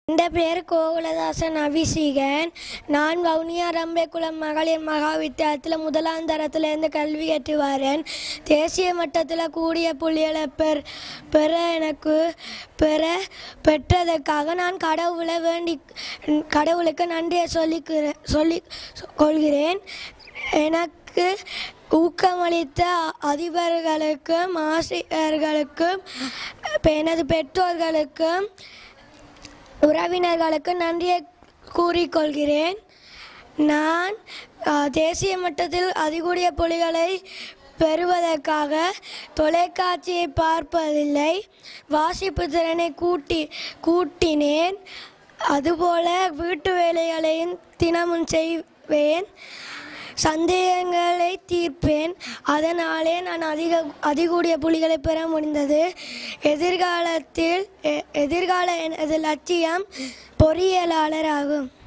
என் பேர் கோகுலதாசன் அபிஷேகன் நான் வவுனியா ரம்பேக்குளம் மகளிர் மகா வித்தியாலயத்தில் முதலாம் தரத்திலேருந்து கல்வி கற்று வரேன் தேசிய மட்டத்தில் கூடிய புள்ளிகளை பெற பெற எனக்கு பெற பெற்றதற்காக நான் கடவுளை வேண்டி கடவுளுக்கு நன்றியை சொல்லிக்கிறேன் சொல்லி கொள்கிறேன் எனக்கு ஊக்கமளித்த அதிபர்களுக்கும் ஆசிரியர்களுக்கும் எனது பெற்றோர்களுக்கும் உறவினர்களுக்கு நன்றியை கூறிக்கொள்கிறேன் நான் அ, தேசிய மட்டத்தில் அதிகூடிய புலிகளை பெறுவதற்காக தொலைக்காட்சியை பார்ப்பதில்லை வாசிப்பு திறனை கூட்டி கூட்டினேன் அதுபோல வீட்டு வேலைகளையும் தினமும் செய்வேன் சந்தேகங்களை தீர்ப்பேன் அதனாலே நான் அதிக அதிகூடிய புலிகளை பெற முடிந்தது எதிர்காலத்தில் எ- எதிர்கால எனது லட்சியம் பொறியியலாளர் ஆகும்